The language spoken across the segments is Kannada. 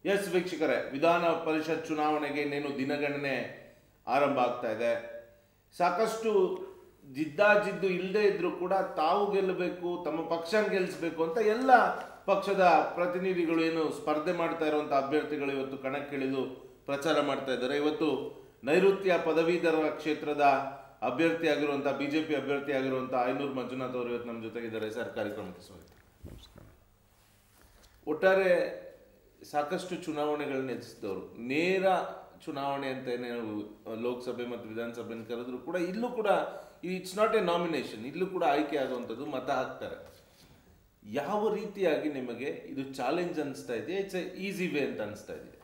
ಎಸ್ ವೀಕ್ಷಕರೇ ವಿಧಾನ ಪರಿಷತ್ ಚುನಾವಣೆಗೆ ಇನ್ನೇನು ದಿನಗಣನೆ ಆರಂಭ ಆಗ್ತಾ ಇದೆ ಸಾಕಷ್ಟು ಜಿದ್ದಾಜಿದ್ದು ಇಲ್ಲದೆ ಇದ್ರೂ ಕೂಡ ತಾವು ಗೆಲ್ಲಬೇಕು ತಮ್ಮ ಪಕ್ಷ ಗೆಲ್ಲಿಸಬೇಕು ಅಂತ ಎಲ್ಲ ಪಕ್ಷದ ಪ್ರತಿನಿಧಿಗಳು ಏನು ಸ್ಪರ್ಧೆ ಮಾಡ್ತಾ ಇರುವಂಥ ಅಭ್ಯರ್ಥಿಗಳು ಇವತ್ತು ಕಣಕ್ಕಿಳಿದು ಪ್ರಚಾರ ಮಾಡ್ತಾ ಇದ್ದಾರೆ ಇವತ್ತು ನೈಋತ್ಯ ಪದವೀಧರ ಕ್ಷೇತ್ರದ ಅಭ್ಯರ್ಥಿ ಆಗಿರುವಂಥ ಬಿಜೆಪಿ ಅಭ್ಯರ್ಥಿ ಆಗಿರುವಂಥ ಐನೂರು ಮಂಜುನಾಥ್ ಅವರು ಇವತ್ತು ನಮ್ಮ ಜೊತೆಗಿದ್ದಾರೆ ಸರ್ ಕಾರ್ಯಕ್ರಮಕ್ಕೆ ಸ್ವಾಗತ ಒಟ್ಟಾರೆ ಸಾಕಷ್ಟು ಚುನಾವಣೆಗಳನ್ನ ಎದುರಿಸಿದವರು ನೇರ ಚುನಾವಣೆ ಅಂತ ಏನೇನು ಲೋಕಸಭೆ ಮತ್ತು ವಿಧಾನಸಭೆ ಕರೆದ್ರು ಕೂಡ ಇಲ್ಲೂ ಕೂಡ ಇಟ್ಸ್ ನಾಟ್ ಎ ನಾಮಿನೇಷನ್ ಇಲ್ಲೂ ಕೂಡ ಆಯ್ಕೆ ಆಗುವಂಥದ್ದು ಮತ ಹಾಕ್ತಾರೆ ಯಾವ ರೀತಿಯಾಗಿ ನಿಮಗೆ ಇದು ಚಾಲೆಂಜ್ ಅನಿಸ್ತಾ ಇದೆ ಇಟ್ಸ್ ಎ ಈಸಿ ವೇ ಅಂತ ಅನಿಸ್ತಾ ಇದೆ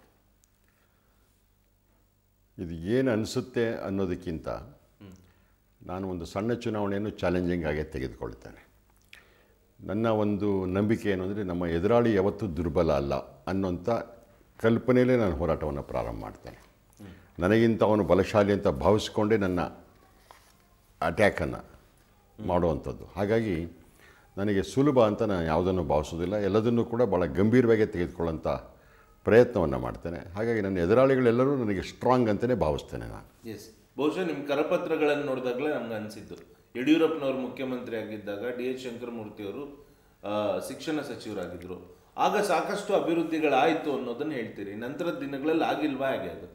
ಇದು ಏನು ಅನಿಸುತ್ತೆ ಅನ್ನೋದಕ್ಕಿಂತ ನಾನು ಒಂದು ಸಣ್ಣ ಚುನಾವಣೆಯನ್ನು ಚಾಲೆಂಜಿಂಗ್ ಆಗಿ ತೆಗೆದುಕೊಳ್ತೇನೆ ನನ್ನ ಒಂದು ನಂಬಿಕೆ ಏನು ಅಂದರೆ ನಮ್ಮ ಎದುರಾಳಿ ಯಾವತ್ತೂ ದುರ್ಬಲ ಅಲ್ಲ ಅನ್ನೋಂಥ ಕಲ್ಪನೆಯಲ್ಲೇ ನಾನು ಹೋರಾಟವನ್ನು ಪ್ರಾರಂಭ ಮಾಡ್ತೇನೆ ನನಗಿಂತ ಅವನು ಬಲಶಾಲಿ ಅಂತ ಭಾವಿಸ್ಕೊಂಡೇ ನನ್ನ ಅಟ್ಯಾಕನ್ನು ಮಾಡುವಂಥದ್ದು ಹಾಗಾಗಿ ನನಗೆ ಸುಲಭ ಅಂತ ನಾನು ಯಾವುದನ್ನು ಭಾವಿಸೋದಿಲ್ಲ ಎಲ್ಲದನ್ನು ಕೂಡ ಭಾಳ ಗಂಭೀರವಾಗಿ ತೆಗೆದುಕೊಳ್ಳೋಂಥ ಪ್ರಯತ್ನವನ್ನು ಮಾಡ್ತೇನೆ ಹಾಗಾಗಿ ನನ್ನ ಎದುರಾಳಿಗಳೆಲ್ಲರೂ ನನಗೆ ಸ್ಟ್ರಾಂಗ್ ಅಂತಲೇ ಭಾವಿಸ್ತೇನೆ ನಾನು ಎಸ್ ಬಹುಶಃ ನಿಮ್ಮ ಕರಪತ್ರಗಳನ್ನು ನೋಡಿದಾಗಲೇ ನಮ್ಗೆ ಅನಿಸಿದ್ದು ಯಡಿಯೂರಪ್ಪನವರು ಮುಖ್ಯಮಂತ್ರಿ ಆಗಿದ್ದಾಗ ಡಿ ಎಚ್ ಶಂಕರಮೂರ್ತಿ ಅವರು ಆ, ಶಿಕ್ಷಣ ಸಚಿವರಾಗಿದ್ದರು ಆಗ ಸಾಕಷ್ಟು ಅಭಿವೃದ್ಧಿಗಳಾಯಿತು ಅನ್ನೋದನ್ನು ಹೇಳ್ತೀರಿ ನಂತರದ ದಿನಗಳಲ್ಲಿ ಆಗಿಲ್ವಾ ಹೇಗೆ ಅದು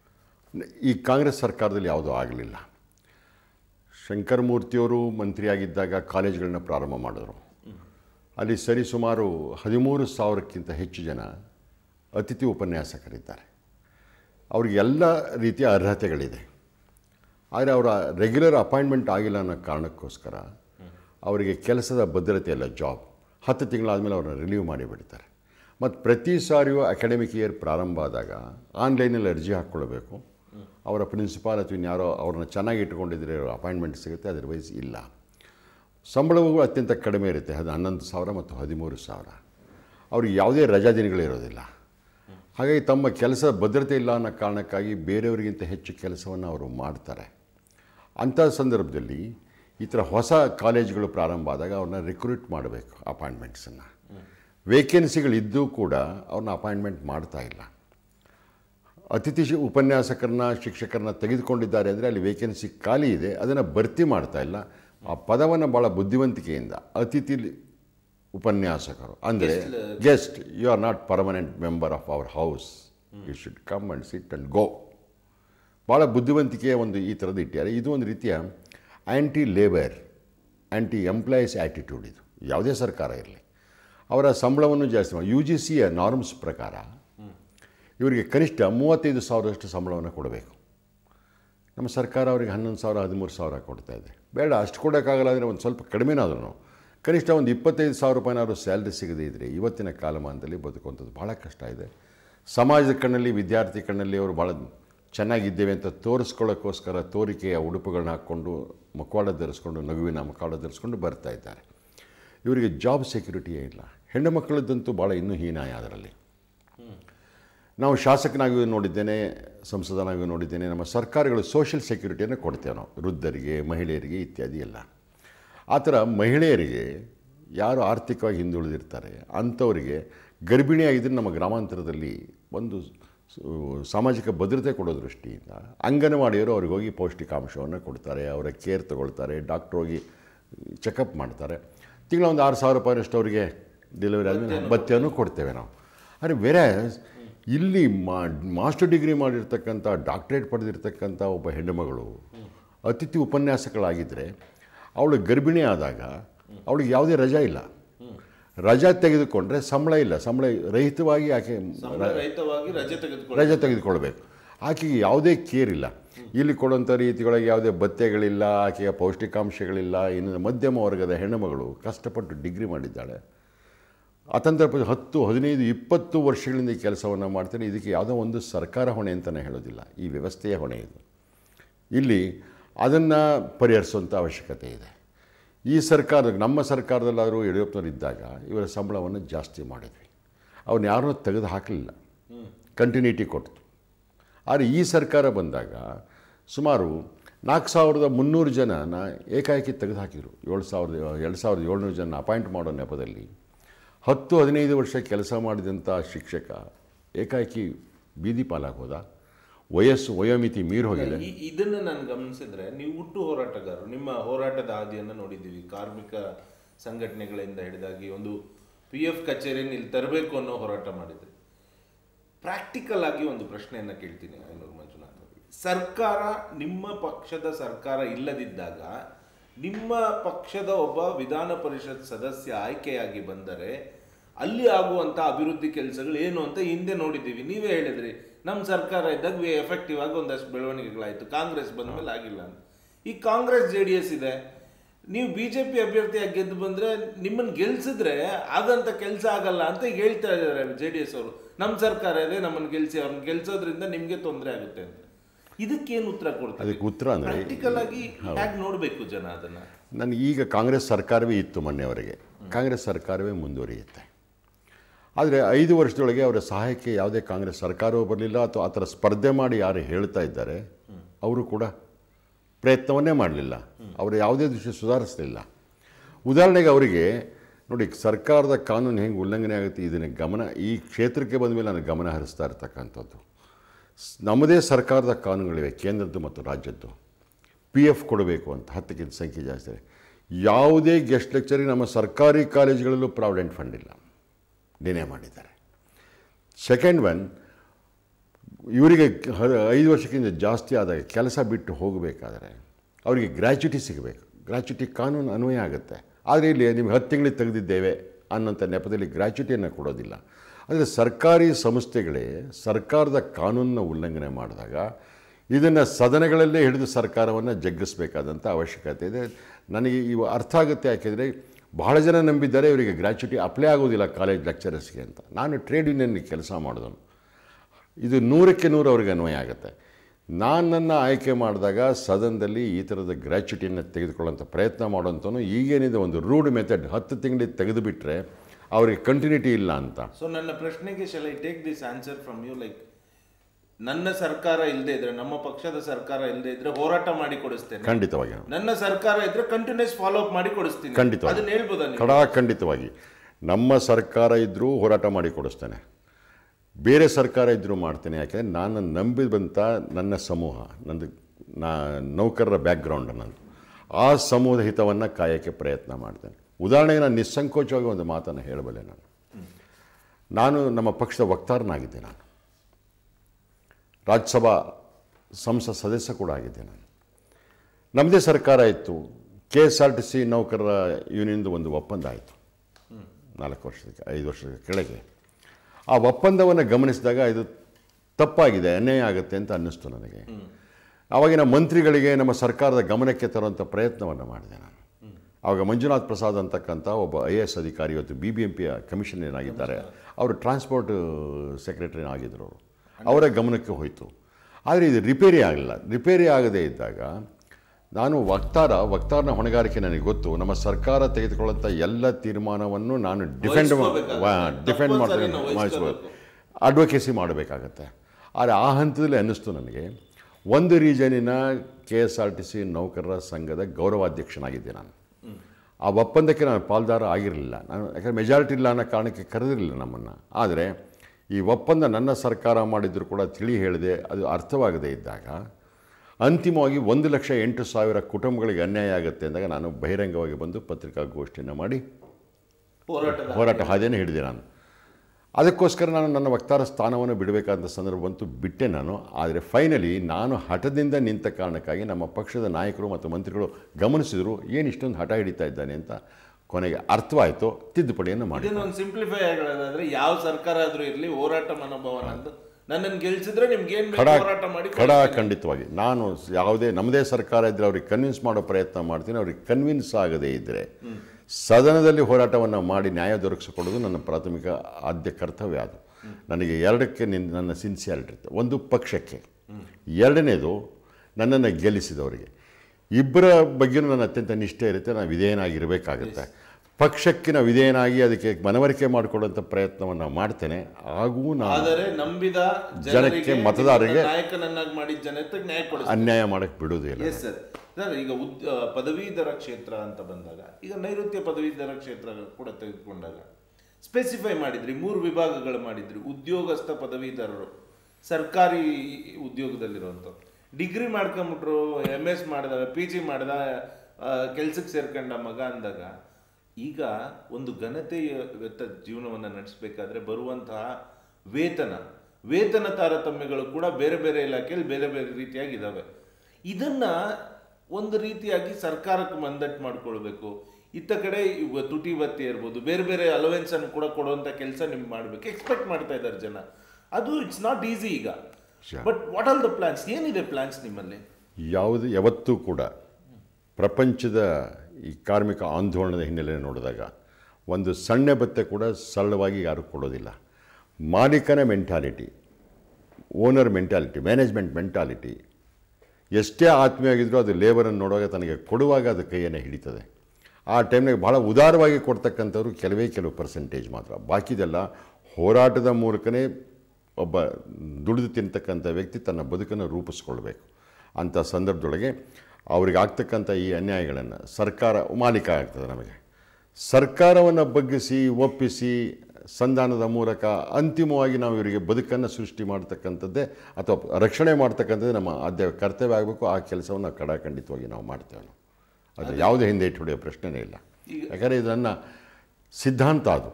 ಈ ಕಾಂಗ್ರೆಸ್ ಸರ್ಕಾರದಲ್ಲಿ ಯಾವುದೂ ಆಗಲಿಲ್ಲ ಶಂಕರಮೂರ್ತಿಯವರು ಮಂತ್ರಿಯಾಗಿದ್ದಾಗ ಕಾಲೇಜ್ಗಳನ್ನ ಪ್ರಾರಂಭ ಮಾಡಿದ್ರು ಅಲ್ಲಿ ಸರಿಸುಮಾರು ಹದಿಮೂರು ಸಾವಿರಕ್ಕಿಂತ ಹೆಚ್ಚು ಜನ ಅತಿಥಿ ಉಪನ್ಯಾಸಕರಿದ್ದಾರೆ ಅವ್ರಿಗೆ ಎಲ್ಲ ರೀತಿಯ ಅರ್ಹತೆಗಳಿದೆ ಆದರೆ ಅವರ ರೆಗ್ಯುಲರ್ ಅಪಾಯಿಂಟ್ಮೆಂಟ್ ಆಗಿಲ್ಲ ಅನ್ನೋ ಕಾರಣಕ್ಕೋಸ್ಕರ ಅವರಿಗೆ ಕೆಲಸದ ಭದ್ರತೆ ಇಲ್ಲ ಜಾಬ್ ಹತ್ತು ತಿಂಗಳಾದಮೇಲೆ ಅವ್ರನ್ನ ರಿಲೀವ್ ಮಾಡಿಬಿಡ್ತಾರೆ ಮತ್ತು ಪ್ರತಿ ಸಾರಿಯೂ ಅಕಾಡೆಮಿಕ್ ಇಯರ್ ಪ್ರಾರಂಭ ಆದಾಗ ಆನ್ಲೈನಲ್ಲಿ ಅರ್ಜಿ ಹಾಕ್ಕೊಳ್ಬೇಕು ಅವರ ಪ್ರಿನ್ಸಿಪಾಲ್ ಅಥವಾ ಇನ್ಯಾರೋ ಅವ್ರನ್ನ ಚೆನ್ನಾಗಿ ಇಟ್ಕೊಂಡಿದ್ರೆ ಅಪಾಯಿಂಟ್ಮೆಂಟ್ ಸಿಗುತ್ತೆ ಅದರ್ವೈಸ್ ಇಲ್ಲ ಸಂಬಳವೂ ಅತ್ಯಂತ ಕಡಿಮೆ ಇರುತ್ತೆ ಅದು ಹನ್ನೊಂದು ಸಾವಿರ ಮತ್ತು ಹದಿಮೂರು ಸಾವಿರ ಅವ್ರಿಗೆ ಯಾವುದೇ ರಜಾ ದಿನಗಳಿರೋದಿಲ್ಲ ಹಾಗಾಗಿ ತಮ್ಮ ಕೆಲಸ ಭದ್ರತೆ ಇಲ್ಲ ಅನ್ನೋ ಕಾರಣಕ್ಕಾಗಿ ಬೇರೆಯವರಿಗಿಂತ ಹೆಚ್ಚು ಕೆಲಸವನ್ನು ಅವರು ಮಾಡ್ತಾರೆ ಅಂಥ ಸಂದರ್ಭದಲ್ಲಿ ಈ ಥರ ಹೊಸ ಕಾಲೇಜ್ಗಳು ಪ್ರಾರಂಭ ಆದಾಗ ಅವ್ರನ್ನ ರಿಕ್ರೂಟ್ ಮಾಡಬೇಕು ಅಪಾಯಿಂಟ್ಮೆಂಟ್ಸನ್ನು ವೇಕೆನ್ಸಿಗಳಿದ್ದೂ ಕೂಡ ಅವ್ರನ್ನ ಅಪಾಯಿಂಟ್ಮೆಂಟ್ ಮಾಡ್ತಾ ಇಲ್ಲ ಅತಿಥಿ ಶಿ- ಉಪನ್ಯಾಸಕರನ್ನ ಶಿಕ್ಷಕರನ್ನ ತೆಗೆದುಕೊಂಡಿದ್ದಾರೆ ಅಂದರೆ ಅಲ್ಲಿ ವೇಕೆನ್ಸಿ ಖಾಲಿ ಇದೆ ಅದನ್ನು ಭರ್ತಿ ಮಾಡ್ತಾ ಇಲ್ಲ ಆ ಪದವನ್ನು ಭಾಳ ಬುದ್ಧಿವಂತಿಕೆಯಿಂದ ಅತಿಥಿ ಲಿ- ಉಪನ್ಯಾಸಕರು ಅಂದರೆ guest you are not permanent member of our house you should come and sit and go ಭಾಳ ಬುದ್ಧಿವಂತಿಕೆಯ ಒಂದು ಈ ಥರದ್ದು ಇಟ್ಟಿದ್ದಾರೆ ಇದು ಒಂದು ರೀತಿಯ anti labour anti employees attitude ಇದು ಯಾವುದೇ ಸರ್ಕಾರ ಇರಲಿ ಅವರ ಸಂಬಳವನ್ನು ಜಾಸ್ತಿ ಮಾಡಿ ಯು ಜಿ ಸಿಯ ನಾರ್ಮ್ಸ್ ಪ್ರಕಾರ ಇವರಿಗೆ ಕನಿಷ್ಠ ಮೂವತ್ತೈದು ಸಾವಿರದಷ್ಟು ಸಂಬಳವನ್ನು ಕೊಡಬೇಕು ನಮ್ಮ ಸರ್ಕಾರ ಅವರಿಗೆ ಹನ್ನೊಂದು ಸಾವಿರ ಹದಿಮೂರು ಸಾವಿರ ಕೊಡ್ತಾ ಇದೆ ಬೇಡ ಅಷ್ಟು ಕೊಡೋಕ್ಕಾಗಲ್ಲ ಅಂದರೆ ಒಂದು ಸ್ವಲ್ಪ ಕಡಿಮೆನಾದ್ರೂ ಕನಿಷ್ಠ ಒಂದು ಇಪ್ಪತ್ತೈದು ಸಾವಿರ ರೂಪಾಯಿನಾದ್ರು ಸ್ಯಾಲ್ರಿ ಸಿಗದೇ ಇದ್ದರೆ ಇವತ್ತಿನ ಕಾಲಮಾನದಲ್ಲಿ ಬದುಕುವಂಥದ್ದು ಭಾಳ ಕಷ್ಟ ಇದೆ ಸಮಾಜದ ಕಣ್ಣಲ್ಲಿ ವಿದ್ಯಾರ್ಥಿ ಕಣ್ಣಲ್ಲಿ ಅವರು ಭಾಳ ಚೆನ್ನಾಗಿದ್ದೇವೆ ಅಂತ ತೋರಿಸ್ಕೊಳ್ಳೋಕ್ಕೋಸ್ಕರ ತೋರಿಕೆಯ ಉಡುಪುಗಳನ್ನ ಹಾಕ್ಕೊಂಡು ಮುಖವಾಡ ಧರಿಸ್ಕೊಂಡು ನಗುವಿನ ಮುಖವಾಡ ಧರಿಸ್ಕೊಂಡು ಬರ್ತಾ ಇದ್ದಾರೆ ಇವರಿಗೆ ಜಾಬ್ ಸೆಕ್ಯೂರಿಟಿಯೇ ಇಲ್ಲ ಹೆಣ್ಣು ಮಕ್ಕಳದ್ದಂತೂ ಭಾಳ ಇನ್ನೂ ಹೀನಾಯ ಅದರಲ್ಲಿ ನಾವು ಶಾಸಕನಾಗಿಯೂ ನೋಡಿದ್ದೇನೆ ಸಂಸದನಾಗಿಯೂ ನೋಡಿದ್ದೇನೆ ನಮ್ಮ ಸರ್ಕಾರಗಳು ಸೋಷಿಯಲ್ ಸೆಕ್ಯೂರಿಟಿಯನ್ನು ಕೊಡ್ತೇವೆ ನಾವು ವೃದ್ಧರಿಗೆ ಮಹಿಳೆಯರಿಗೆ ಇತ್ಯಾದಿ ಎಲ್ಲ ಆ ಥರ ಮಹಿಳೆಯರಿಗೆ ಯಾರು ಆರ್ಥಿಕವಾಗಿ ಹಿಂದುಳಿದಿರ್ತಾರೆ ಅಂಥವರಿಗೆ ಗರ್ಭಿಣಿಯಾಗಿದ್ದರೆ ನಮ್ಮ ಗ್ರಾಮಾಂತರದಲ್ಲಿ ಒಂದು ಸ- ಸಾಮಾಜಿಕ ಭದ್ರತೆ ಕೊಡೋ ದೃಷ್ಟಿಯಿಂದ ಅಂಗನವಾಡಿಯವರು ಅವ್ರಿಗೆ ಹೋಗಿ ಪೌಷ್ಟಿಕಾಂಶವನ್ನು ಕೊಡ್ತಾರೆ ಅವರ ಕೇರ್ ತಗೊಳ್ತಾರೆ ಡಾಕ್ಟ್ರ್ ಹೋಗಿ ಚೆಕಪ್ ಮಾಡ್ತಾರೆ ತಿಂಗಳ ಒಂದು ಆರು ಸಾವಿರ ರೂಪಾಯಿನಷ್ಟು ಅವರಿಗೆ ಡೆಲಿವರಿ ಆದಮೇಲೆ ಭತ್ಯೆಯನ್ನು ಕೊಡ್ತೇವೆ ನಾವು ಆದರೆ ಬೇರೆ ಇಲ್ಲಿ ಮಾ ಮಾಸ್ಟರ್ ಡಿಗ್ರಿ ಮಾಡಿರ್ತಕ್ಕಂಥ ಡಾಕ್ಟ್ರೇಟ್ ಪಡೆದಿರ್ತಕ್ಕಂಥ ಒಬ್ಬ ಹೆಣ್ಣುಮಗಳು ಅತಿಥಿ ಉಪನ್ಯಾಸಕಳಾಗಿದ್ದರೆ ಅವಳು ಗರ್ಭಿಣಿ ಆದಾಗ ಅವಳಿಗೆ ಯಾವುದೇ ರಜಾ ಇಲ್ಲ ರಜಾ ತೆಗೆದುಕೊಂಡ್ರೆ ಸಂಬಳ ಇಲ್ಲ ಸಂಬಳ ರಹಿತವಾಗಿ ಆಕೆ ಸಂಬಳ ರಹಿತವಾಗಿ ರಜೆ ತೆಗೆದುಕೊಳ್ಳಿ ರಜೆ ತೆಗೆದುಕೊಳ್ಬೇಕು ಆಕೆಗೆ ಯಾವುದೇ ಕೇರ್ ಇಲ್ಲ ಇಲ್ಲಿ ಕೊಡುವಂಥ ರೀತಿಯೊಳಗೆ ಯಾವುದೇ ಭತ್ಯೆಗಳಿಲ್ಲ ಆಕೆಯ ಪೌಷ್ಟಿಕಾಂಶಗಳಿಲ್ಲ ಇನ್ನು ಮಧ್ಯಮ ವರ್ಗದ ಹೆಣ್ಣುಮಗಳು ಕಷ್ಟಪಟ್ಟು ಡಿಗ್ರಿ ಮಾಡಿದ್ದಾಳೆ ಅತಂತ್ರ ಪ- ಹತ್ತು ಹದಿನೈದು ಇಪ್ಪತ್ತು ವರ್ಷಗಳಿಂದ ಈ ಕೆಲಸವನ್ನು ಮಾಡ್ತಾರೆ ಇದಕ್ಕೆ ಯಾವುದೋ ಒಂದು ಸರ್ಕಾರ ಹೊಣೆ ಅಂತಲೇ ಹೇಳೋದಿಲ್ಲ ಈ ವ್ಯವಸ್ಥೆಯ ಹೊಣೆ ಇದು ಇಲ್ಲಿ ಅದನ್ನು ಪರಿಹರಿಸುವಂಥ ಅವಶ್ಯಕತೆ ಇದೆ ಈ ಸರ್ಕಾರ ನಮ್ಮ ಸರ್ಕಾರದಲ್ಲಾದರೂ ಯಡಿಯೂರಪ್ಪನವರು ಇದ್ದಾಗ ಇವರ ಸಂಬಳವನ್ನು ಜಾಸ್ತಿ ಮಾಡಿದ್ವಿ ಅವ್ರನ್ನ ಯಾರನ್ನೂ ತೆಗೆದು ಹಾಕಲಿಲ್ಲ ಕಂಟಿನ್ಯೂಟಿ ಕೊಡ್ತು ಆದರೆ ಈ ಸರ್ಕಾರ ಬಂದಾಗ ಸುಮಾರು ನಾಲ್ಕು ಸಾವಿರದ ಮುನ್ನೂರು ಜನನ ಏಕಾಏಕಿ ತೆಗೆದು ಹಾಕಿದರು ಏಳು ಸಾವಿರದ ಎರಡು ಸಾವಿರದ ಏಳ್ನೂರು ಜನ ಅಪಾಯಿಂಟ್ ಮಾಡೋ ನೆಪದಲ್ಲಿ ಹತ್ತು ಹದಿನೈದು ವರ್ಷ ಕೆಲಸ ಮಾಡಿದಂಥ ಶಿಕ್ಷಕ ಏಕಾಏಕಿ ಬೀದಿ ಪಾಲಾಗೋದ ವಯಸ್ಸು ವಯೋಮಿತಿ ಮೀರಿ ಹೋಗಿದೆ ಈ- ಇದನ್ನ ನಾನು ಗಮನಿಸಿದ್ರೆ ನೀವು ಹುಟ್ಟು ಹೋರಾಟಗಾರರು ನಿಮ್ಮ ಹೋರಾಟದ ಹಾದಿಯನ್ನು ನೋಡಿದ್ದೀವಿ ಕಾರ್ಮಿಕ ಸಂಘಟನೆಗಳಿಂದ ಹಿಡಿದಾಗಿ ಒಂದು ಪಿ ಎಫ್ ಕಚೇರಿಯನ್ನು ಇಲ್ಲಿ ತರಬೇಕು ಅನ್ನೋ ಹೋರಾಟ ಮಾಡಿದ್ರಿ ಪ್ರಾಕ್ಟಿಕಲ್ ಆಗಿ ಒಂದು ಪ್ರಶ್ನೆಯನ್ನ ಕೇಳ್ತೀನಿ ಐನೂರು ಮಂಜುನಾಥ್ ಅವರಿಗೆ ಸರ್ಕಾರ ನಿಮ್ಮ ಪಕ್ಷದ ಸರ್ಕಾರ ಇಲ್ಲದಿದ್ದಾಗ ನಿಮ್ಮ ಪಕ್ಷದ ಒಬ್ಬ ವಿಧಾನ ಪರಿಷತ್ ಸದಸ್ಯ ಆಯ್ಕೆಯಾಗಿ ಬಂದರೆ ಅಲ್ಲಿ ಆಗುವಂತ ಅಭಿವೃದ್ಧಿ ಕೆಲಸಗಳು ಏನು ಅಂತ ಹಿಂದೆ ನೋಡಿದ್ದೀವಿ ನೀವೇ ಹೇಳಿದ್ರಿ ನಮ್ಮ ಸರ್ಕಾರ ಇದ್ದಾಗ ಎಫೆಕ್ಟಿವ್ ಆಗಿ ಒಂದಷ್ಟು ಬೆಳವಣಿಗೆಗಳಾಯ್ತು ಕಾಂಗ್ರೆಸ್ ಬಂದ ಮೇಲೆ ಆಗಿಲ್ಲ ಅಂತ ಈ ಕಾಂಗ್ರೆಸ್ ಜೆ ಡಿ ಎಸ್ ಇದೆ ನೀವು ಬಿಜೆಪಿ ಅಭ್ಯರ್ಥಿಯಾಗಿ ಗೆದ್ದು ಬಂದ್ರೆ ನಿಮ್ಮನ್ನ ಗೆಲ್ಸಿದ್ರೆ ಆಗಂತ ಕೆಲಸ ಆಗಲ್ಲ ಅಂತ ಈಗ ಹೇಳ್ತಾ ಇದ್ದಾರೆ ಜೆ ಡಿ ಎಸ್ ಅವರು ನಮ್ಮ ಸರ್ಕಾರ ಇದೆ ನಮ್ಮನ್ನ ಗೆಲ್ಸಿ ಅವ್ರನ್ನ ಗೆಲ್ಸೋದ್ರಿಂದ ನಿಮ್ಗೆ ತೊಂದರೆ ಆಗುತ್ತೆ ಅಂತ ಇದಕ್ಕೇನು ಉತ್ತರ ಕೊಡ್ತಾರೆ ಅದಕ್ಕೆ ಉತ್ತರ ಅಂದರೆ ಪ್ರಾಕ್ಟಿಕಲ್ ಆಗಿ ಹೇಗೆ ನೋಡಬೇಕು ಜನ ಅದನ್ನ ನನಗೆ ಈಗ ಕಾಂಗ್ರೆಸ್ ಸರ್ಕಾರವೇ ಇತ್ತು ಮೊನ್ನೆವರೆಗೆ ಕಾಂಗ್ರೆಸ್ ಸರ್ಕಾರವೇ ಮುಂದುವರಿಯುತ್ತೆ ಆದರೆ ಐದು ವರ್ಷದೊಳಗೆ ಅವರ ಸಹಾಯಕ್ಕೆ ಯಾವುದೇ ಕಾಂಗ್ರೆಸ್ ಸರ್ಕಾರವೂ ಬರಲಿಲ್ಲ ಅಥವಾ ಆ ಥರ ಸ್ಪರ್ಧೆ ಮಾಡಿ ಯಾರು ಹೇಳ್ತಾ ಇದ್ದಾರೆ ಅವರು ಕೂಡ ಪ್ರಯತ್ನವನ್ನೇ ಮಾಡಲಿಲ್ಲ ಅವರು ಯಾವುದೇ ದೃಷ್ಟಿ ಸುಧಾರಿಸಲಿಲ್ಲ ಉದಾಹರಣೆಗೆ ಅವರಿಗೆ ನೋಡಿ ಸರ್ಕಾರದ ಕಾನೂನು ಹೆಂಗೆ ಉಲ್ಲಂಘನೆ ಆಗುತ್ತೆ ಇದನ್ನು ಗಮನ ಈ ಕ್ಷೇತ್ರಕ್ಕೆ ಬಂದ ಮೇಲೆ ನಾನು ಗಮನ ಹರಿಸ್ತಾ ಇರ್ತಕ್ಕಂಥದ್ದು ಸ್- ನಮ್ಮದೇ ಸರ್ಕಾರದ ಕಾನೂನುಗಳಿವೆ ಕೇಂದ್ರದ್ದು ಮತ್ತು ರಾಜ್ಯದ್ದು ಪಿ ಎಫ್ ಕೊಡಬೇಕು ಅಂತ ಹತ್ತಕ್ಕಿಂತ ಸಂಖ್ಯೆ ಜಾಸ್ತಿ ಇದೆ ಯಾವುದೇ ಗೆಸ್ಟ್ ಲೆಕ್ಚರಿಗೆ ನಮ್ಮ ಸರ್ಕಾರಿ ಕಾಲೇಜುಗಳಲ್ಲೂ ಪ್ರಾವಿಡೆಂಟ್ ಫಂಡ್ ಇಲ್ಲ ಡಿನೇ ಮಾಡಿದ್ದಾರೆ ಸೆಕೆಂಡ್ ಒನ್ ಇವರಿಗೆ ಹ- ಐದು ವರ್ಷಕ್ಕಿಂತ ಜಾಸ್ತಿ ಆದಾಗ ಕೆಲಸ ಬಿಟ್ಟು ಹೋಗಬೇಕಾದ್ರೆ ಅವರಿಗೆ ಗ್ರ್ಯಾಚ್ಯುಟಿ ಸಿಗಬೇಕು ಗ್ರ್ಯಾಚ್ಯುಟಿ ಕಾನೂನು ಅನ್ವಯ ಆಗುತ್ತೆ ಆದರೆ ಇಲ್ಲಿ ನಿಮ್ಗೆ ಹತ್ತು ತಿಂಗಳಿಗೆ ತೆಗೆದಿದ್ದೇವೆ ಅನ್ನೋಂಥ ನೆಪದಲ್ಲಿ ಗ್ರ್ಯಾಚ್ಯುಟಿಯನ್ನು ಕೊಡೋದಿಲ್ಲ ಆದರೆ ಸರ್ಕಾರಿ ಸಂಸ್ಥೆಗಳೇ ಸರ್ಕಾರದ ಕಾನೂನನ್ನ ಉಲ್ಲಂಘನೆ ಮಾಡಿದಾಗ ಇದನ್ನು ಸದನಗಳಲ್ಲೇ ಹಿಡಿದು ಸರ್ಕಾರವನ್ನು ಜಗ್ಗಿಸಬೇಕಾದಂಥ ಅವಶ್ಯಕತೆ ಇದೆ ನನಗೆ ಇವು ಅರ್ಥ ಆಗುತ್ತೆ ಯಾಕೆಂದರೆ ಬಹಳ ಜನ ನಂಬಿದ್ದಾರೆ ಇವರಿಗೆ ಗ್ರ್ಯಾಚ್ಯುಟಿ ಅಪ್ಲೈ ಆಗೋದಿಲ್ಲ ಕಾಲೇಜ್ ಲೆಕ್ಚರರ್ಸ್ಗೆ ಅಂತ ನಾನು ಟ್ರೇಡ್ ಯೂನಿಯನ್ ಕೆಲಸ ಮಾಡಿದನು ಇದು ನೂರಕ್ಕೆ ನೂರು ಅವ್ರಿಗೆ ಅನ್ವಯ ಆಗುತ್ತೆ ನನ್ನನ್ನು ಆಯ್ಕೆ ಮಾಡಿದಾಗ ಸದನದಲ್ಲಿ ಈ ಥರದ ಗ್ರ್ಯಾಚ್ಯುಟಿಯನ್ನು ತೆಗೆದುಕೊಳ್ಳೋಂಥ ಪ್ರಯತ್ನ ಮಾಡೋಂಥನು ಈಗೇನಿದೆ ಒಂದು ರೂಡ್ ಮೆಥಡ್ ಹತ್ತು ತಿಂಗಳಿಗೆ ತೆಗೆದುಬಿಟ್ರೆ ಅವರಿಗೆ ಕಂಟಿನ್ಯೂಟಿ ಇಲ್ಲ ಅಂತ ಸೊ ನನ್ನ ಪ್ರಶ್ನೆಗೆ shall I take this answer from you like ನನ್ನ ಸರ್ಕಾರ ಇಲ್ಲದೆ ಇದ್ರೆ ನಮ್ಮ ಪಕ್ಷದ ಸರ್ಕಾರ ಇಲ್ಲದೆ ಇದ್ರೆ ಹೋರಾಟ ಮಾಡಿ ಕೊಡಿಸ್ತೇನೆ ಖಂಡಿತವಾಗಿ ನನ್ನ ಸರ್ಕಾರ ಇದ್ರೆ ಕಂಟಿನ್ಯೂಸ್ ಫಾಲೋ ಅಪ್ ಮಾಡಿ ಕೊಡಿಸ್ತೀನಿ ಖಂಡಿತವಾಗಿ. ಅದನ್ನ ಹೇಳ್ಬೋದಾ ನೀವು ಖಡಾಖಂಡಿತವಾಗಿ ನಮ್ಮ ಸರ್ಕಾರ ಇದ್ದರೂ ಹೋರಾಟ ಮಾಡಿ ಕೊಡಿಸ್ತೇನೆ ಬೇರೆ ಸರ್ಕಾರ ಇದ್ದರೂ ಮಾಡ್ತೇನೆ ಯಾಕೆಂದರೆ ನಾನು ನಂಬಿ ಬಂತ ನನ್ನ ಸಮೂಹ ನಂದು ನಾ ನೌಕರರ ಬ್ಯಾಕ್ಗ್ರೌಂಡ್ ನಂದು ಆ ಸಮೂಹದ ಹಿತವನ್ನು ಕಾಯೋಕ್ಕೆ ಪ್ರಯತ್ನ ಮಾಡ್ತೇನೆ ಉದಾಹರಣೆಗೆ ನಾನು ನಿಸ್ಸಂಕೋಚವಾಗಿ ಒಂದು ಮಾತನ್ನು ಹೇಳಬಲ್ಲೆ ನಾನು ನಾನು ನಮ್ಮ ಪಕ್ಷದ ವಕ್ತಾರನಾಗಿದ್ದೆ ನಾನು ರಾಜ್ಯಸಭಾ ಸಂಸತ್ ಸದಸ್ಯ ಕೂಡ ಆಗಿದ್ದೆ ನಾನು ನಮ್ಮದೇ ಸರ್ಕಾರ ಇತ್ತು K S R T C ನೌಕರರ ಯೂನಿಯನ್ದು ಒಂದು ಒಪ್ಪಂದ ಆಯಿತು ನಾಲ್ಕು ವರ್ಷಕ್ಕೆ ಐದು ವರ್ಷದ ಕೆಳಗೆ ಆ ಒಪ್ಪಂದವನ್ನು ಗಮನಿಸಿದಾಗ ಇದು ತಪ್ಪಾಗಿದೆ ಅನ್ಯಾಯ ಆಗುತ್ತೆ ಅಂತ ಅನ್ನಿಸ್ತು ನನಗೆ ಆವಾಗಿನ ಮಂತ್ರಿಗಳಿಗೆ ನಮ್ಮ ಸರ್ಕಾರದ ಗಮನಕ್ಕೆ ತರುವಂಥ ಪ್ರಯತ್ನವನ್ನು ಮಾಡಿದೆ ನಾನು ಆವಾಗ ಮಂಜುನಾಥ್ ಪ್ರಸಾದ್ ಅಂತಕ್ಕಂಥ ಒಬ್ಬ ಐ ಎ ಎಸ್ ಅಧಿಕಾರಿ ಇವತ್ತು ಬಿ ಬಿ ಎಂ ಪಿಯ ಕಮಿಷನರ್ ಆಗಿದ್ದಾರೆ ಅವರು ಟ್ರಾನ್ಸ್ಪೋರ್ಟ್ ಸೆಕ್ರೆಟರಿ ಆಗಿದ್ದರು ಅವರು ಅವರ ಗಮನಕ್ಕೆ ಹೋಯಿತು ಆದರೆ ಇದು ರಿಪೇರಿ ಆಗಲಿಲ್ಲ ರಿಪೇರಿ ಆಗದೇ ಇದ್ದಾಗ ನಾನು ವಕ್ತಾರ ವಕ್ತಾರನ ಹೊಣೆಗಾರಿಕೆ ನನಗೆ ಗೊತ್ತು ನಮ್ಮ ಸರ್ಕಾರ ತೆಗೆದುಕೊಳ್ಳುವಂಥ ಎಲ್ಲ ತೀರ್ಮಾನವನ್ನು ನಾನು ಡಿಫೆಂಡ್ ವಹಿಸ್ಕೋಬೇಕಾಗತ್ತೆ. ಡಿಫೆಂಡ್ ತಪ್ಪೊಂದು ಮಾಡ್ತೀನಿ ಸರಿನಾ ಮಾಡಿಸ್ಬೋದು ವಹಿಸ್ಕೋಬೇಕು. ಅಡ್ವೊಕೇಸಿ ಮಾಡಬೇಕಾಗತ್ತೆ ಆದರೆ ಆ ಹಂತದಲ್ಲಿ ಅನ್ನಿಸ್ತು ನನಗೆ ಒಂದು ರೀಜನಿನ K S R T C ನೌಕರರ ಸಂಘದ ಗೌರವಾಧ್ಯಕ್ಷನಾಗಿದ್ದೆ ನಾನು ಆ ಒಪ್ಪಂದಕ್ಕೆ ನಾನು ಪಾಲ್ದಾರ ಆಗಿರಲಿಲ್ಲ ನಾನು ಯಾಕಂದರೆ ಮೆಜಾರಿಟಿ ಇಲ್ಲ ಅನ್ನೋ ಕಾರಣಕ್ಕೆ ಕರೆದಿರಲಿಲ್ಲ ನಮ್ಮನ್ನು ಆದರೆ ಈ ಒಪ್ಪಂದ ನನ್ನ ಸರ್ಕಾರ ಮಾಡಿದರೂ ಕೂಡ ತಿಳಿ ಹೇಳಿದೆ ಅದು ಅರ್ಥವಾಗದೇ ಇದ್ದಾಗ ಅಂತಿಮವಾಗಿ ಒಂದು ಲಕ್ಷ ಎಂಟು ಸಾವಿರ ಕುಟುಂಬಗಳಿಗೆ ಅನ್ಯಾಯ ಆಗುತ್ತೆ ಅಂದಾಗ ನಾನು ಬಹಿರಂಗವಾಗಿ ಬಂದು ಪತ್ರಿಕಾಗೋಷ್ಠಿಯನ್ನು ಮಾಡಿ ಹೋರಾಟದ ಹೋರಾಟ ಹಾದಿಯನ್ನು ಹಿಡಿದೆ ನಾನು ಅದಕ್ಕೋಸ್ಕರ ನಾನು ನನ್ನ ವಕ್ತಾರ ಸ್ಥಾನವನ್ನು ಬಿಡಬೇಕಾದ ಸಂದರ್ಭ ಬಂತು ಬಿಟ್ಟೆ ನಾನು ಆದರೆ ಫೈನಲಿ ನಾನು ಹಠದಿಂದ ನಿಂತ ಕಾರಣಕ್ಕಾಗಿ ನಮ್ಮ ಪಕ್ಷದ ನಾಯಕರು ಮತ್ತು ಮಂತ್ರಿಗಳು ಗಮನಿಸಿದರು ಏನು ಇಷ್ಟೊಂದು ಹಠ ಹಿಡಿತಾ ಇದ್ದಾನೆ ಅಂತ ಕೊನೆಗೆ ಅರ್ಥವಾಯಿತು ತಿದ್ದುಪಡಿಯನ್ನು ಮಾಡಿ ಇದನ್ನ ಒಂದು ಸಿಂಪ್ಲಿಫೈ ಹೇಳೋದಾದ್ರೆ ಯಾವ ಸರ್ಕಾರ ಆದ್ರೂ ಇರ್ಲಿ ಹೋರಾಟ ಮನೋಭಾವ ನಂದು ನನ್ನನ್ನು ಗೆಲ್ಸಿದ್ರೆ ನಿಮ್ಗೆ ಏನ್ ಬೇಕು ಖಡ ಹೋರಾಟ ಮಾಡಿ ಖಡ ಖಂಡಿತವಾಗಿ ನಾನು ಯಾವುದೇ ನಮ್ಮದೇ ಸರ್ಕಾರ ಇದ್ದರೆ ಅವ್ರಿಗೆ ಕನ್ವಿನ್ಸ್ ಮಾಡೋ ಪ್ರಯತ್ನ ಮಾಡ್ತೀನಿ ಅವ್ರಿಗೆ ಕನ್ವಿನ್ಸ್ ಆಗದೇ ಇದ್ದರೆ ಸದನದಲ್ಲಿ ಹೋರಾಟವನ್ನು ಮಾಡಿ ನ್ಯಾಯ ದೊರಕಿಸಿಕೊಡೋದು ನನ್ನ ಪ್ರಾಥಮಿಕ ಆದ್ಯ ಕರ್ತವ್ಯ ಅದು ನನಗೆ ಎರಡಕ್ಕೆ ನಿನ್ ನನ್ನ ಸಿನ್ಸಿಯಾರಿಟಿ ಇರುತ್ತೆ ಒಂದು ಪಕ್ಷಕ್ಕೆ ಎರಡನೇದು ನನ್ನನ್ನು ಗೆಲ್ಲಿಸಿದವರಿಗೆ ಇಬ್ಬರ ಬಗ್ಗೆನೂ ನನ್ನ ಅತ್ಯಂತ ನಿಷ್ಠೆ ಇರುತ್ತೆ ನಾನು ವಿಧೇಯನಾಗಿರಬೇಕಾಗುತ್ತೆ ಪಕ್ಷಕ್ಕೆ ನಾವು ವಿಧೇಯನಾಗಿ ಅದಕ್ಕೆ ಮನವರಿಕೆ ಮಾಡಿಕೊಡುವಂಥ ಪ್ರಯತ್ನವನ್ನು ಮಾಡ್ತೇನೆ ಹಾಗೂ ನಾನು ಆದರೆ ನಂಬಿದ ಜನಕ್ಕೆ, ಮತದಾರರಿಗೆ ನಿಮ್ಮನ್ನ ನಾಯಕನನ್ನಾಗಿ ಮಾಡಿದ ಜನತೆಗೆ ನ್ಯಾಯ ಕೊಡಿಸ್ತಾರೆ ಅನ್ಯಾಯ ಮಾಡೋಕ್ಕೆ ಬಿಡೋದಿಲ್ಲ ಎಸ್ ಸರ್ ಸರ್ ಈಗ ಉದ್ ಆ, ಪದವೀಧರ ಕ್ಷೇತ್ರ ಅಂತ ಬಂದಾಗ ಈಗ ನೈಋತ್ಯ ಪದವೀಧರ ಕ್ಷೇತ್ರ ಕೂಡ ತೆಗೆದುಕೊಂಡಾಗ ಸ್ಪೆಸಿಫೈ ಮಾಡಿದ್ರಿ ಮೂರು ವಿಭಾಗಗಳು ಮಾಡಿದ್ರಿ ಉದ್ಯೋಗಸ್ಥ ಪದವೀಧರರು ಸರ್ಕಾರಿ ಉದ್ಯೋಗದಲ್ಲಿರುವಂಥವ್ರು ಡಿಗ್ರಿ ಮಾಡ್ಕೊಂಬಿಟ್ರು ಎಮ್ ಎಸ್ ಮಾಡ್ದ ಪಿ ಜಿ ಮಾಡ್ದ ಕೆಲ್ಸಕ್ಕೆ ಸೇರ್ಕೊಂಡ ಮಗ ಅಂದಾಗ ಈಗ ಒಂದು ಘನತೆಯುತ ಜೀವನವನ್ನು ನಡೆಸಬೇಕಾದ್ರೆ ಬರುವಂತಹ ವೇತನ ವೇತನ ತಾರತಮ್ಯಗಳು ಕೂಡ ಬೇರೆ ಬೇರೆ ಇಲಾಖೆಯಲ್ಲಿ ಬೇರೆ ಬೇರೆ ರೀತಿಯಾಗಿ ಇದಾವೆ ಇದನ್ನ ಒಂದು ರೀತಿಯಾಗಿ ಸರ್ಕಾರಕ್ಕೆ ಮಂದಟ್ಟು ಮಾಡ್ಕೊಳ್ಬೇಕು ಇತ್ತ ಕಡೆ ಇವ ತುಟಿ ಬತ್ತಿ ಇರ್ಬೋದು ಬೇರೆ ಬೇರೆ ಅಲವೆನ್ಸ್ ಅನ್ನು ಕೂಡ ಕೊಡುವಂತ ಕೆಲಸ ನಿಮ್ಗೆ ಮಾಡ್ಬೇಕು ಎಕ್ಸ್ಪೆಕ್ಟ್ ಮಾಡ್ತಾ ಇದ್ದಾರೆ ಜನ ಅದು ಇಟ್ಸ್ ನಾಟ್ ಈಸಿ ಈಗ Sure. But what all the plans ಏನಿದೆ ಪ್ಲಾನ್ಸ್ ನಿಮ್ಮಲ್ಲಿ ಯಾವುದು ಯಾವತ್ತೂ ಕೂಡ ಪ್ರಪಂಚದ ಈ ಕಾರ್ಮಿಕ ಆಂದೋಲನದ ಹಿನ್ನೆಲೆ ನೋಡಿದಾಗ ಒಂದು ಸಣ್ಣ ಭತ್ತೆ ಕೂಡ ಸರಳವಾಗಿ ಯಾರು ಕೊಡೋದಿಲ್ಲ ಮಾಲೀಕನ mentality owner mentality management mentality ಎಷ್ಟೇ ಆತ್ಮೀಯವಾಗಿದ್ರೂ ಅದು ಲೇಬರನ್ನು ನೋಡುವಾಗ ತನಗೆ ಕೊಡುವಾಗ ಅದು ಕೈಯನ್ನು ಹಿಡಿತದೆ ಆ ಟೈಮ್ನಾಗ ಭಾಳ ಉದಾರವಾಗಿ ಕೊಡ್ತಕ್ಕಂಥವ್ರು ಕೆಲವೇ ಕೆಲವು ಪರ್ಸೆಂಟೇಜ್ ಮಾತ್ರ ಬಾಕಿದೆಲ್ಲ ಹೋರಾಟದ ಮೂಲಕನೇ ಒಬ್ಬ ದುಡಿದು ತಿಂತಕ್ಕಂಥ ವ್ಯಕ್ತಿ ತನ್ನ ಬದುಕನ್ನು ರೂಪಿಸ್ಕೊಳ್ಬೇಕು ಅಂಥ ಸಂದರ್ಭದೊಳಗೆ ಅವ್ರಿಗೆ ಆಗ್ತಕ್ಕಂಥ ಈ ಅನ್ಯಾಯಗಳನ್ನು ಸರ್ಕಾರ ಮಾಲೀಕ ಆಗ್ತದೆ ನಮಗೆ ಸರ್ಕಾರವನ್ನು ಬಗ್ಗಿಸಿ ಒಪ್ಪಿಸಿ ಸಂಧಾನದ ಮೂಲಕ ಅಂತಿಮವಾಗಿ ನಾವು ಇವರಿಗೆ ಬದುಕನ್ನು ಸೃಷ್ಟಿ ಮಾಡ್ತಕ್ಕಂಥದ್ದೇ ಅಥವಾ ರಕ್ಷಣೆ ಮಾಡ್ತಕ್ಕಂಥದ್ದೇ ನಮ್ಮ ಆದ್ಯ ಕರ್ತವ್ಯ ಆಗಬೇಕು ಆ ಕೆಲಸವನ್ನು ಕಡಾಖಂಡಿತವಾಗಿ ನಾವು ಮಾಡ್ತೇವೆ ನಾವು ಅದು ಯಾವುದೇ ಹಿಂದೆ ಇಟ್ಟು ಹೊಡೆಯೋ ಪ್ರಶ್ನೆನೇ ಇಲ್ಲ ಯಾಕಂದರೆ ಇದು ನನ್ನ ಸಿದ್ಧಾಂತ ಅದು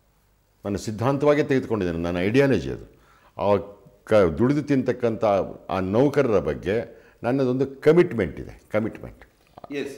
ನನ್ನ ಸಿದ್ಧಾಂತವಾಗೇ ತೆಗೆದುಕೊಂಡಿದ್ದೇನೆ ನನ್ನ ಐಡಿಯಾಲಜಿ ಅದು ಆ ಕ ದುಡಿದು ತಿಂತಕ್ಕಂಥ ಆ ನೌಕರರ ಬಗ್ಗೆ ನನ್ನದೊಂದು ಕಮಿಟ್ಮೆಂಟ್ ಇದೆ ಕಮಿಟ್ಮೆಂಟ್ ಎಸ್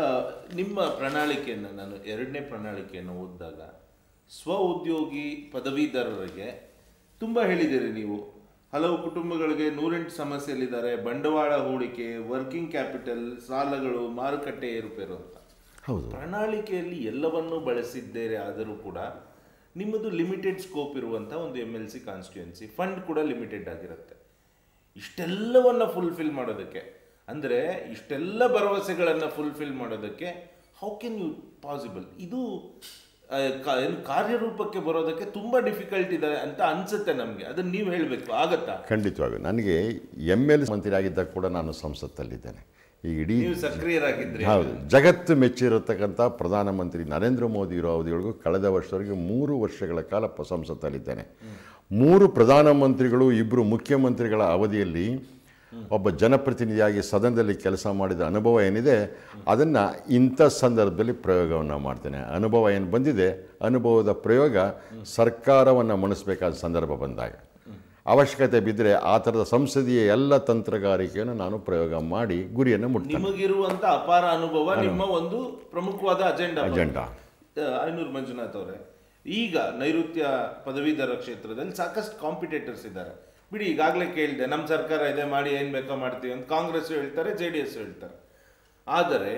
ನಿಮ್ಮ ಪ್ರಣಾಳಿಕೆಯನ್ನು ನಾನು ಎರಡನೇ ಪ್ರಣಾಳಿಕೆಯನ್ನು ಓದಿದಾಗ ಸ್ವ ಉದ್ಯೋಗಿ ಪದವೀಧರರಿಗೆ ತುಂಬ ಹೇಳಿದ್ದೀರಿ ನೀವು ಹಲವು ಕುಟುಂಬಗಳಿಗೆ ನೂರೆಂಟು ಸಮಸ್ಯೆಯಲ್ಲಿದ್ದಾರೆ ಬಂಡವಾಳ ಹೂಡಿಕೆ ವರ್ಕಿಂಗ್ ಕ್ಯಾಪಿಟಲ್ ಸಾಲಗಳು ಮಾರುಕಟ್ಟೆ ಏರುಪೇರು ಅಂತ ಹೌದು ಪ್ರಣಾಳಿಕೆಯಲ್ಲಿ ಎಲ್ಲವನ್ನೂ ಬಳಸಿದ್ದೇರೆ ಆದರೂ ಕೂಡ ನಿಮ್ಮದು ಲಿಮಿಟೆಡ್ ಸ್ಕೋಪ್ ಇರುವಂಥ ಒಂದು M L C constituency fund ಕೂಡ ಲಿಮಿಟೆಡ್ ಆಗಿರುತ್ತೆ ಇಷ್ಟೆಲ್ಲವನ್ನ ಫುಲ್ಫಿಲ್ ಮಾಡೋದಕ್ಕೆ ಅಂದರೆ ಇಷ್ಟೆಲ್ಲ ಭರವಸೆಗಳನ್ನು ಫುಲ್ಫಿಲ್ ಮಾಡೋದಕ್ಕೆ ಹೌ ಕೆನ್ ಯು ಪಾಸಿಬಲ್ ಇದು ಆ, ಕಾ- ಏನು ಕಾರ್ಯರೂಪಕ್ಕೆ ಬರೋದಕ್ಕೆ ತುಂಬ ಡಿಫಿಕಲ್ಟ್ ಇದೆ ಅಂತ ಅನ್ಸುತ್ತೆ ನಮಗೆ ಅದನ್ನು ನೀವು ಹೇಳಬೇಕು ಆಗತ್ತಾ ಖಂಡಿತವಾಗಿ ನನಗೆ ಎಮ್ ಎಲ್ ಮಂತ್ರಿ ಆಗಿದ್ದಾಗ ಕೂಡ ನಾನು ಸಂಸತ್ತಲ್ಲಿದ್ದೇನೆ ಈ ಇಡೀ ನೀವು ಸಕ್ರಿಯರಾಗಿದ್ರಿ ಹೌದು ಜಗತ್ತು ಮೆಚ್ಚಿರತಕ್ಕಂಥ ಪ್ರಧಾನಮಂತ್ರಿ ನರೇಂದ್ರ ಮೋದಿ ಇರೋ ಅವಧಿಯೊಳಗೂ ಕಳೆದ ವರ್ಷದವರೆಗೆ ಮೂರು ವರ್ಷಗಳ ಕಾಲ ಪ- ಸಂಸತ್ತಲ್ಲಿದ್ದೇನೆ ಮೂರು ಪ್ರಧಾನಮಂತ್ರಿಗಳು ಇಬ್ಬರು ಮುಖ್ಯಮಂತ್ರಿಗಳ ಅವಧಿಯಲ್ಲಿ ಒಬ್ಬ ಜನಪ್ರತಿನಿಧಿಯಾಗಿ ಸದನದಲ್ಲಿ ಕೆಲಸ ಮಾಡಿದ ಅನುಭವ ಏನಿದೆ ಅದನ್ನು ಇಂಥ ಸಂದರ್ಭದಲ್ಲಿ ಪ್ರಯೋಗವನ್ನು ಮಾಡ್ತೇನೆ ಅನುಭವ ಏನು ಬಂದಿದೆ ಅನುಭವದ ಪ್ರಯೋಗ ಸರ್ಕಾರವನ್ನು ಮಣಿಸ್ಬೇಕಾದ ಸಂದರ್ಭ ಬಂದಾಗ ಅವಶ್ಯಕತೆ ಬಿದ್ದರೆ ಆ ಥರದ ಸಂಸದೀಯ ಎಲ್ಲ ತಂತ್ರಗಾರಿಕೆಯನ್ನು ನಾನು ಪ್ರಯೋಗ ಮಾಡಿ ಗುರಿಯನ್ನು ಮುಟ್ತೇನೆ ನಿಮಗಿರುವಂತ ಅಪಾರ ಅನುಭವ ನಿಮ್ಮ ಒಂದು ಪ್ರಮುಖವಾದ ಅಜೆಂಡಾ ಅಜೆಂಡಾ ಐನೂರು ಮಂಜುನಾಥ್ ಅವರೇ ಈಗ ನೈಋತ್ಯ ಪದವೀಧರ ಕ್ಷೇತ್ರದಲ್ಲಿ ಸಾಕಷ್ಟು ಕಾಂಪಿಟೇಟರ್ಸ್ ಇದ್ದಾರೆ ಬಿಡಿ ಈಗಾಗಲೇ ಕೇಳಿದೆ ನಮ್ಮ ಸರ್ಕಾರ ಇದೆ ಮಾಡಿ ಏನು ಬೇಕೋ ಮಾಡ್ತೀವಿ ಅಂತ ಕಾಂಗ್ರೆಸ್ ಹೇಳ್ತಾರೆ ಜೆ ಡಿ ಎಸ್ ಹೇಳ್ತಾರೆ ಆದರೆ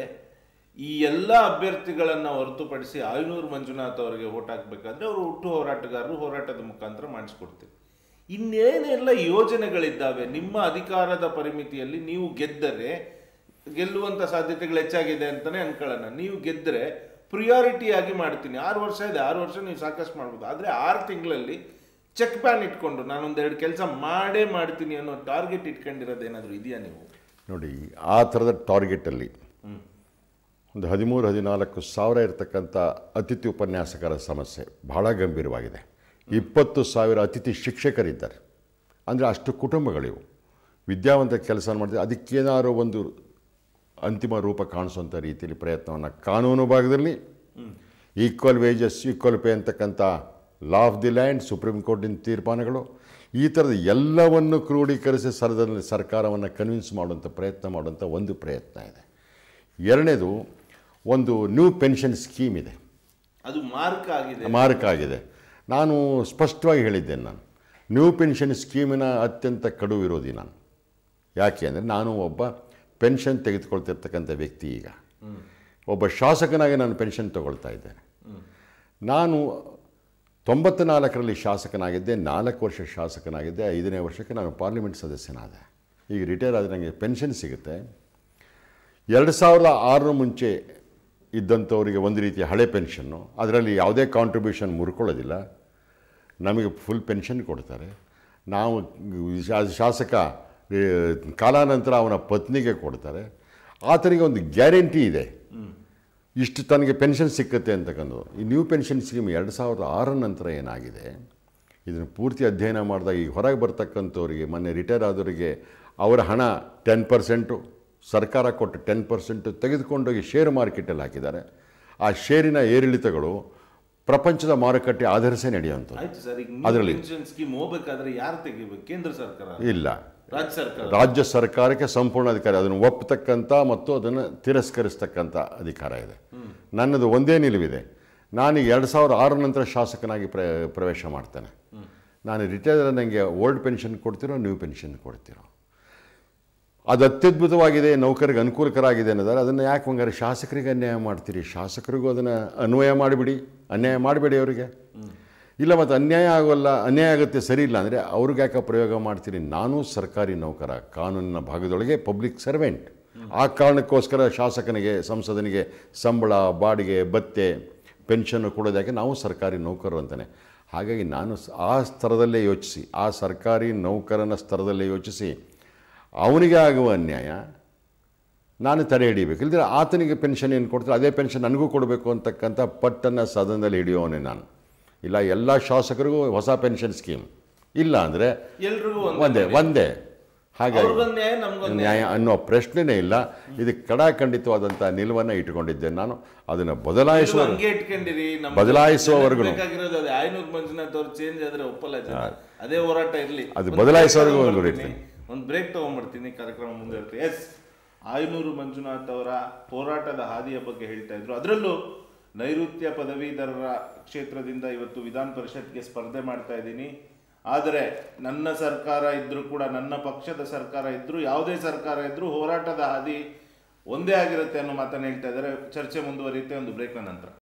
ಈ ಎಲ್ಲ ಅಭ್ಯರ್ಥಿಗಳನ್ನು ಹೊರತುಪಡಿಸಿ ಆಯನೂರು ಮಂಜುನಾಥ್ ಅವರಿಗೆ ಓಟ್ ಹಾಕಬೇಕಾದ್ರೆ ಅವರು ಹುಟ್ಟು ಹೋರಾಟಗಾರರು ಹೋರಾಟದ ಮುಖಾಂತರ ಮಾಡಿಸ್ಕೊಡ್ತೀವಿ ಇನ್ನೇನೆಲ್ಲ ಯೋಜನೆಗಳಿದ್ದಾವೆ ನಿಮ್ಮ ಅಧಿಕಾರದ ಪರಿಮಿತಿಯಲ್ಲಿ ನೀವು ಗೆದ್ದರೆ ಗೆಲ್ಲುವಂತ ಸಾಧ್ಯತೆಗಳು ಹೆಚ್ಚಾಗಿದೆ ಅಂತಾನೆ ಅನ್ಕೊಳ್ಳೋಣ ನೀವು ಗೆದ್ದರೆ ಪ್ರಿಯಾರಿಟಿ ಆಗಿ ಮಾಡ್ತೀನಿ ಆರು ವರ್ಷ ಇದೆ ಆರು ವರ್ಷ ನೀವು ಸಾಕಷ್ಟು ಮಾಡ್ಬೋದು ಆದರೆ ಆರು ತಿಂಗಳಲ್ಲಿ ಚೆಕ್ ಬ್ಯಾನ್ ಇಟ್ಕೊಂಡು ನಾನೊಂದು ಎರಡು ಕೆಲಸ ಮಾಡೇ ಮಾಡ್ತೀನಿ ಅನ್ನೋ ಟಾರ್ಗೆಟ್ ಇಟ್ಕೊಂಡಿರೋದು ಏನಾದರೂ ಇದೆಯಾ ನೀವು ನೋಡಿ ಆ ಥರದ ಟಾರ್ಗೆಟಲ್ಲಿ ಒಂದು ಹದಿಮೂರು ಹದಿನಾಲ್ಕು ಸಾವಿರ ಇರತಕ್ಕಂಥ ಅತಿಥಿ ಉಪನ್ಯಾಸಕರ ಸಮಸ್ಯೆ ಬಹಳ ಗಂಭೀರವಾಗಿದೆ ಇಪ್ಪತ್ತು ಸಾವಿರ ಅತಿಥಿ ಶಿಕ್ಷಕರಿದ್ದಾರೆ ಅಂದರೆ ಅಷ್ಟು ಕುಟುಂಬಗಳಿವು ವಿದ್ಯಾವಂತ ಕೆಲಸ ಮಾಡಿದ್ರೆ ಅದಕ್ಕೇನಾದ್ರು ಒಂದು ಅಂತಿಮ ರೂಪ ಕಾಣಿಸುವಂಥ ರೀತಿಯಲ್ಲಿ ಪ್ರಯತ್ನವನ್ನು ಕಾನೂನು ಭಾಗದಲ್ಲಿ ಈಕ್ವಲ್ ವೇಜಸ್ ಈಕ್ವಲ್ ಪೇ ಅಂತಕ್ಕಂಥ law of the land supreme ಕೋರ್ಟಿನ ತೀರ್ಮಾನಗಳು ಈ ಥರದ ಎಲ್ಲವನ್ನು ಕ್ರೋಢೀಕರಿಸಿ ಸರದಲ್ಲಿ ಸರ್ಕಾರವನ್ನು ಕನ್ವಿನ್ಸ್ ಮಾಡುವಂಥ ಪ್ರಯತ್ನ ಮಾಡುವಂಥ ಒಂದು ಪ್ರಯತ್ನ ಇದೆ ಎರಡನೇದು ಒಂದು ನ್ಯೂ ಪೆನ್ಷನ್ ಸ್ಕೀಮ್ ಇದೆ ಅದು ಮಾರ್ಕ್ ಆಗಿದೆ ಮಾರಕ ಆಗಿದೆ ನಾನು ಸ್ಪಷ್ಟವಾಗಿ ಹೇಳಿದ್ದೇನೆ ನಾನು ನ್ಯೂ ಪೆನ್ಷನ್ ಸ್ಕೀಮಿನ ಅತ್ಯಂತ ಕಡು ವಿರೋಧಿ ನಾನು ಯಾಕೆ ಅಂದರೆ ನಾನು ಒಬ್ಬ ಪೆನ್ಷನ್ ತೆಗೆದುಕೊಳ್ತಿರ್ತಕ್ಕಂಥ ವ್ಯಕ್ತಿ ಈಗ ಒಬ್ಬ ಶಾಸಕನಾಗಿ ನಾನು ಪೆನ್ಷನ್ ತಗೊಳ್ತಾ ಇದ್ದೇನೆ ನಾನು ತೊಂಬತ್ತ ನಾಲ್ಕರಲ್ಲಿ ಶಾಸಕನಾಗಿದ್ದೆ ನಾಲ್ಕು ವರ್ಷ ಶಾಸಕನಾಗಿದ್ದೆ ಐದನೇ ವರ್ಷಕ್ಕೆ ನಾನು ಪಾರ್ಲಿಮೆಂಟ್ ಸದಸ್ಯನಾದೆ ಈಗ ರಿಟೈರ್ ಆದರೆ ನನಗೆ ಪೆನ್ಷನ್ ಸಿಗುತ್ತೆ ಎರಡು ಸಾವಿರದ ಆರರ ಮುಂಚೆ ಇದ್ದಂಥವರಿಗೆ ಒಂದು ರೀತಿಯ ಹಳೆ ಪೆನ್ಷನ್ನು ಅದರಲ್ಲಿ ಯಾವುದೇ ಕಾಂಟ್ರಿಬ್ಯೂಷನ್ ಮುರ್ಕೊಳ್ಳೋದಿಲ್ಲ ನಮಗೆ ಫುಲ್ ಪೆನ್ಷನ್ ಕೊಡ್ತಾರೆ ನಾವು ಶಾ- ಶಾಸಕ ಏ, ಕಾಲಾನಂತರ ಅವನ ಪತ್ನಿಗೆ ಕೊಡ್ತಾರೆ ಆತನಿಗೆ ಒಂದು ಗ್ಯಾರಂಟಿ ಇದೆ ಇಷ್ಟು ತನಗೆ ಪೆನ್ಷನ್ ಸಿಕ್ಕತ್ತೆ ಅಂತಕ್ಕಂಥದ್ದು ಈ ನ್ಯೂ ಪೆನ್ಷನ್ ಸ್ಕೀಮ್ ಎರಡು ಸಾವಿರದ ಆರ ನಂತರ ಏನಾಗಿದೆ ಇದನ್ನು ಪೂರ್ತಿ ಅಧ್ಯಯನ ಮಾಡಿದಾಗ ಈಗ ಹೊರಗೆ ಬರ್ತಕ್ಕಂಥವ್ರಿಗೆ ಮೊನ್ನೆ ರಿಟೈರ್ ಆದವರಿಗೆ ಅವರ ಹಣ ಟೆನ್ ಪರ್ಸೆಂಟು ಸರ್ಕಾರ ಕೊಟ್ಟು ಟೆನ್ ಪರ್ಸೆಂಟು ತೆಗೆದುಕೊಂಡೋಗಿ ಶೇರ್ ಮಾರ್ಕೆಟಲ್ಲಿ ಹಾಕಿದ್ದಾರೆ ಆ ಶೇರಿನ ಏರಿಳಿತಗಳು ಪ್ರಪಂಚದ ಮಾರುಕಟ್ಟೆ ಆಧರಿಸೇ ನಡೆಯುವಂಥದ್ದು ಆಯ್ತು ಸರ್ ಈಗ ಅದ್ರಲ್ಲಿ- ಪೆನ್ಷನ್ ಸ್ಕೀಮ್ ಹೋಗ್ಬೇಕಾದ್ರೆ ಯಾರು ತೆಗಿಬೇಕು ಕೇಂದ್ರ ಸರ್ಕಾರ ಇಲ್ಲ ರಾಜ್ಯ ಸರ್ಕಾರ ರಾಜ್ಯ ಸರ್ಕಾರಕ್ಕೆ ಸಂಪೂರ್ಣ ಅಧಿಕಾರ ಅದನ್ನು ಒಪ್ಪತಕ್ಕಂಥ ಮತ್ತು ಅದನ್ನು ತಿರಸ್ಕರಿಸ್ತಕ್ಕಂಥ ಅಧಿಕಾರ ಇದೆ ನನ್ನದು ಒಂದೇ ನಿಲುವಿದೆ ನಾನು ಎರಡು ಸಾವಿರದ ಆರ ನಂತರ ಶಾಸಕನಾಗಿ ಪ್ರ ಪ್ರವೇಶ ಮಾಡ್ತೇನೆ ನಾನು ರಿಟೈರ್ ನನಗೆ ಓಲ್ಡ್ ಪೆನ್ಷನ್ ಕೊಡ್ತಿರೋ ನ್ಯೂ ಪೆನ್ಷನ್ ಕೊಡ್ತಿರೋ ಅದು ಅತ್ಯದ್ಭುತವಾಗಿದೆ ನೌಕರಿಗೆ ಅನುಕೂಲಕರ ಆಗಿದೆ ಅನ್ನೋದಾದ್ರೆ ಅದನ್ನು ಯಾಕೆ ಹಂಗಾರೆ ಶಾಸಕರಿಗೆ ಅನ್ಯಾಯ ಮಾಡ್ತೀರಿ ಶಾಸಕರಿಗೂ ಅದನ್ನು ಅನ್ವಯ ಮಾಡಿಬಿಡಿ ಅನ್ಯಾಯ ಮಾಡಬೇಡಿ ಅವರಿಗೆ ಇಲ್ಲ ಮತ್ತು ಅನ್ಯಾಯ ಆಗೋಲ್ಲ ಅನ್ಯಾಯ ಆಗುತ್ತೆ ಸರಿ ಇಲ್ಲ ಅಂದರೆ ಅವ್ರಿಗೆ ಯಾಕೆ ಪ್ರಯೋಗ ಮಾಡ್ತೀರಿ ನಾನು ಸರ್ಕಾರಿ ನೌಕರ ಕಾನೂನಿನ ಭಾಗದೊಳಗೆ ಪಬ್ಲಿಕ್ ಸರ್ವೆಂಟ್ ಆ ಕಾರಣಕ್ಕೋಸ್ಕರ ಶಾಸಕನಿಗೆ ಸಂಸದನಿಗೆ ಸಂಬಳ ಬಾಡಿಗೆ ಭತ್ಯೆ ಪೆನ್ಷನ್ ಕೊಡೋದಕ್ಕೆ ನಾವು ಸರ್ಕಾರಿ ನೌಕರರು ಅಂತಾನೆ ಹಾಗಾಗಿ ನಾನು ಸ- ಆ ಸ್ತರದಲ್ಲೇ ಯೋಚಿಸಿ ಆ ಸರ್ಕಾರಿ ನೌಕರನ ಸ್ತರದಲ್ಲೇ ಯೋಚಿಸಿ ಅವನಿಗೆ ಆಗುವ ಅನ್ಯಾಯ ನಾನು ತಡೆ ಹಿಡಿಬೇಕು ಇಲ್ಲದ್ರೆ ಆತನಿಗೆ ಪೆನ್ಷನ್ ಏನು ಕೊಡ್ತಾರೆ ಅದೇ ಪೆನ್ಷನ್ ನನಗೂ ಕೊಡಬೇಕು ಅಂತಕ್ಕಂಥ ಪಟ್ಟನ್ನು ಸದನದಲ್ಲಿ ಹಿಡಿಯೋವನೇ ನಾನು ಇಲ್ಲ ಎಲ್ಲ ಶಾಸಕರಿಗೂ ಹೊಸ ಪೆನ್ಷನ್ ಸ್ಕೀಮ್ ಇಲ್ಲ ಅಂದರೆ ಎಲ್ರಿಗೂ ಒಂದೇ ಒಂದೇ ಹಾಗಾಗಿ ಅವ್ರಿಗೊಂದು ನ್ಯಾಯ ನಮ್ಗೊಂದು ನ್ಯಾಯ ಅನ್ನೋ ಪ್ರಶ್ನೆನೇ ಇಲ್ಲ ಇದಕ್ಕೆ ಕಡಾಖಂಡಿತವಾದಂಥ ನಿಲುವನ್ನು ಇಟ್ಕೊಂಡಿದ್ದೆ ನಾನು ಅದನ್ನು ಬದಲಾಯಿಸುವ ಹಂಗೆ ಇಟ್ಕೊಂಡಿರಿ ನಮ್ಮ ಬದಲಾಯಿಸುವವರೆಗೂ ಬೇಕಾಗಿರೋದು ಅದೇ ಆಯ್ನೂರ್ ಮಂಜುನಾಥ್ ಅವ್ರು ಚೇಂಜ್ ಆದ್ರೆ ಒಪ್ಪಲ್ಲ ಜನ ಅದೇ ಹೋರಾಟ ಇರ್ಲಿ ಅದು ಒಂದ್ ಬದಲಾಯಿಸೋವರೆಗೂ break ಒಂದು ತಗೊಂಡ್ಬರ್ತೀನಿ. ಒಂದ್ ಬ್ರೇಕ್ ತಗೊಂಡ್ಬರ್ತೀನಿ ಕಾರ್ಯಕ್ರಮ ಮುಂದೆ ಇರುತ್ತೆ ಎಸ್ ಆಯನೂರು ಮಂಜುನಾಥ್ ಅವರ ಹೋರಾಟದ ಹಾದಿಯ ಬಗ್ಗೆ ಹೇಳ್ತಾ ಇದ್ರು ಅದರಲ್ಲೂ ನೈಋತ್ಯ ಪದವೀಧರರ ಕ್ಷೇತ್ರದಿಂದ ಇವತ್ತು ವಿಧಾನ ಪರಿಷತ್ಗೆ ಸ್ಪರ್ಧೆ ಮಾಡ್ತಾ ಇದ್ದೀನಿ ಆದರೆ ನನ್ನ ಸರ್ಕಾರ ಇದ್ರೂ ಕೂಡ ನನ್ನ ಪಕ್ಷದ ಸರ್ಕಾರ ಇದ್ರೂ ಯಾವುದೇ ಸರ್ಕಾರ ಇದ್ರೂ ಹೋರಾಟದ ಹಾದಿ ಒಂದೇ ಆಗಿರುತ್ತೆ ಅನ್ನೋ ಮಾತನ್ನ ಹೇಳ್ತಾ ಇದ್ದಾರೆ ಚರ್ಚೆ ಮುಂದುವರಿಯುತ್ತೆ ಒಂದು ಬ್ರೇಕ್ನ ನಂತರ